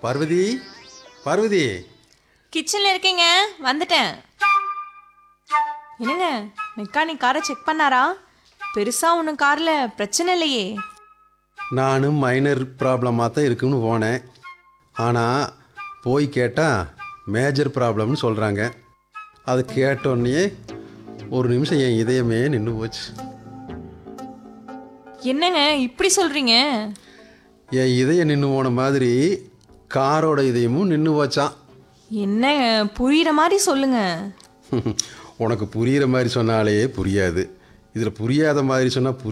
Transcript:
பார்வதி பார்வதி கிச்சன்ல இருக்கீங்க வந்துட்டேன் என்னங்க மெக்கானிக் காரை செக் பண்ணாரா பெருசா ஒன்றும் கார்ல பிரச்சனை இல்லையே நானும் மைனர் ப்ராப்ளமாக தான் இருக்குன்னு போனேன் ஆனால் போய் கேட்டால் மேஜர் ப்ராப்ளம்னு சொல்கிறாங்க அது கேட்டோடனே ஒரு நிமிஷம் என் இதயமே நின்று போச்சு என்னங்க இப்படி சொல்றீங்க என் இதயம் நின்று போன மாதிரி காரோட இதயமும் நின்று போச்சான் என்னங்க புரியுற மாதிரி சொல்லுங்க உனக்கு புரிகிற மாதிரி சொன்னாலே புரியாது இதில் புரியாத மாதிரி சொன்னால் புரி